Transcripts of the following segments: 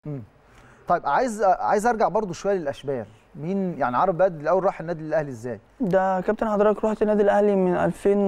مم. طيب عايز عايز ارجع برضو شويه للاشبال مين يعني عرب بدر الاول راح النادي الاهلي ازاي ده كابتن حضرتك رحت النادي الاهلي من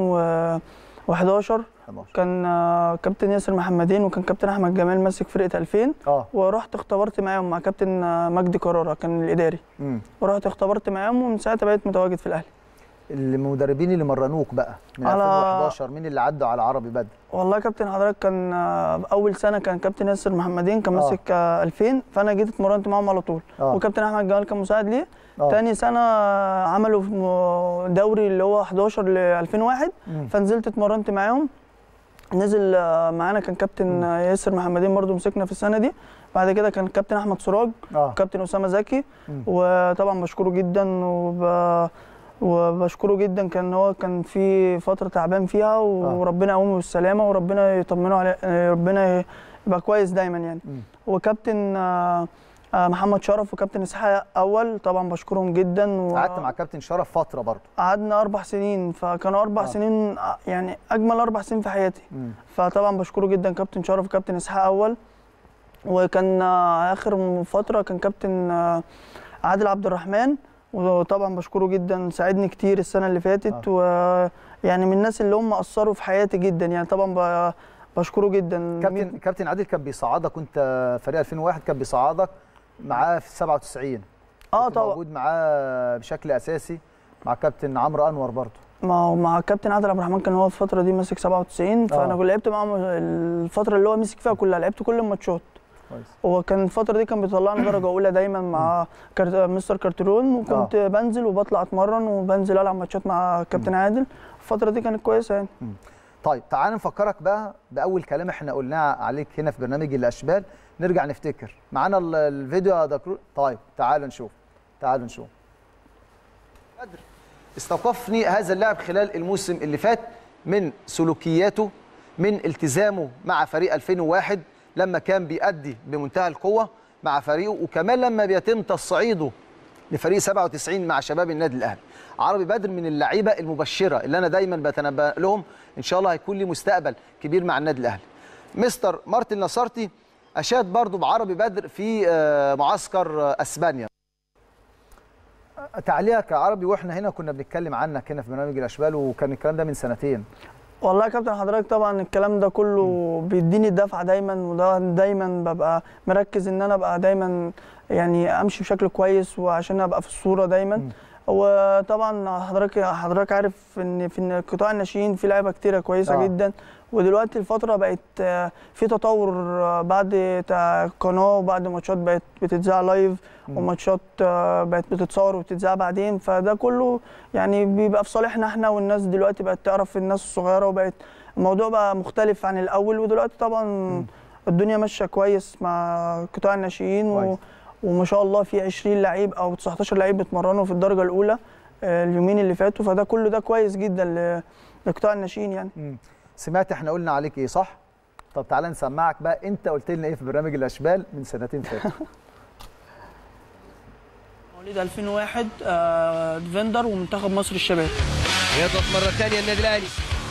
2011 11 كان آه، كابتن ياسر محمدين وكان كابتن احمد جمال ماسك فرقه 2000 اه ورحت اختبرت معاهم مع كابتن آه، مجدي قراره كان الاداري امم ورحت اختبرت معاهم ومن ساعتها بقيت متواجد في الاهلي المدربين اللي مرنوك بقى من على- 2011 مين اللي عدوا على عربي بدر والله كابتن حضرتك كان آه، اول سنه كان كابتن ياسر محمدين كان آه. ماسك آه، 2000 فانا جيت اتمرنت معاهم على طول اه وكابتن احمد جمال كان مساعد ليه آه. تاني سنه آه، عملوا في م- دوري اللي هو 11 ل 2001 مم. فنزلت اتمرنت معاهم نزل آه، معانا كان كابتن آه، ياسر محمدين برضو مسكنا في السنه دي بعد كده كان كابتن احمد سراج اه وكابتن اسامه زكي مم. وطبعا بشكره جدا وب... وبشكره جدا كان هو كان في فتره تعبان فيها وربنا يقومه بالسلامه وربنا يطمنه عليه ربنا يبقى كويس دايما يعني مم. وكابتن آه، آه، محمد شرف وكابتن اسحاق اول طبعا بشكرهم جدا و- قعدت مع كابتن شرف فتره برضو قعدنا اربع سنين فكانوا اربع آه. سنين آه، يعني اجمل اربع سنين في حياتي مم. فطبعا بشكره جدا كابتن شرف وكابتن اسحاق اول وكان آه، اخر فتره كان كابتن آه، عادل عبد الرحمن وطبعا بشكره جدا ساعدني كتير السنه اللي فاتت ويعني من الناس اللي هم اثروا في حياتي جدا يعني طبعا ب- بشكره جدا كابتن كابتن عادل كان بيصعدك وانت فريق 2001 كان بيصعدك معاه في 97 اه كنت طبعا موجود معاه بشكل اساسي مع كابتن عمرو انور برضو ما هو مع كابتن عادل عبد الرحمن كان هو في الفتره دي ماسك 97 فانا آه. كنت لعبت معاه الفتره اللي هو مسك فيها كلها لعبت كل الماتشات كويس هو كان الفترة دي كان بيطلعني درجة أولى دايما مع كارت... مستر كارترون وكنت آه. بنزل وبطلع أتمرن وبنزل ألعب ماتشات مع كابتن عادل الفترة دي كانت كويسة يعني طيب تعال نفكرك بقى باول كلام احنا قلناه عليك هنا في برنامج الاشبال نرجع نفتكر معانا ال- الفيديو يا دكرو طيب تعال نشوف تعال نشوف بدر استوقفني هذا اللاعب خلال الموسم اللي فات من سلوكياته من التزامه مع فريق 2001 لما كان بيأدي بمنتهى القوة مع فريقه وكمان لما بيتم تصعيده لفريق 97 مع شباب النادي الاهلي عربي بدر من اللعيبه المبشره اللي انا دايما بتنبأ لهم ان شاء الله هيكون لي مستقبل كبير مع النادي الاهلي مستر مارتن نصرتي اشاد برضو بعربي بدر في آه، معسكر آه، اسبانيا تعليقك يا عربي واحنا هنا كنا بنتكلم عنك هنا في برنامج الاشبال وكان الكلام ده من سنتين والله يا كابتن حضرتك طبعا الكلام ده كله بيديني الدفعة دايما وده دايما ببقى مركز إن أنا أبقى دايما يعني أمشي بشكل كويس وعشان أبقى في الصورة دايما مم. وطبعا حضرتك حضرتك عارف ان في قطاع الناشئين في لعيبه كتيره كويسه آه. آه. جدا ودلوقتي الفتره بقت آه، في تطور آه، بعد تع- قناه وبعد ماتشات بقت بتتذاع لايف مم. وماتشات آه، بقت بتتصور وبتتذاع بعدين فده كله يعني بيبقى في صالحنا احنا والناس دلوقتي بقت تعرف الناس الصغيره وبقت الموضوع بقى مختلف عن الاول ودلوقتي طبعا الدنيا ماشيه كويس مع قطاع الناشئين و... كويس. وما شاء الله في 20 لعيب او 19 لعيب بيتمرنوا في الدرجه الاولى آه، اليومين اللي فاتوا فده كله ده كويس جدا ل- لقطاع الناشئين يعني مم. سمعت احنا قلنا عليك ايه صح طب تعالى نسمعك بقى انت قلت لنا ايه في برنامج الاشبال من سنتين فاتوا مواليد 2001 آه، ديفندر ومنتخب مصر الشباب يضغط مرة ثانية النادي الأهلي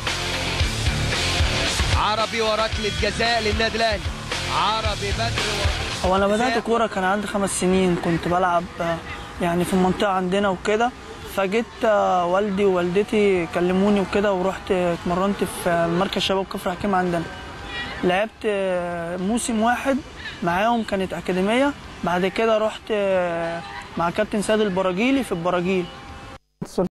عربي وركلة جزاء للنادي الأهلي عربي بدر و... هو انا بدات كوره كان عندي خمس سنين كنت بلعب آه، يعني في المنطقه عندنا وكده فجيت آه، والدي ووالدتي كلموني وكده ورحت اتمرنت في مركز شباب كفر حكيم عندنا لعبت آه، موسم واحد معاهم كانت اكاديميه بعد كده رحت آه، مع كابتن سيد البراجيلي في البراجيل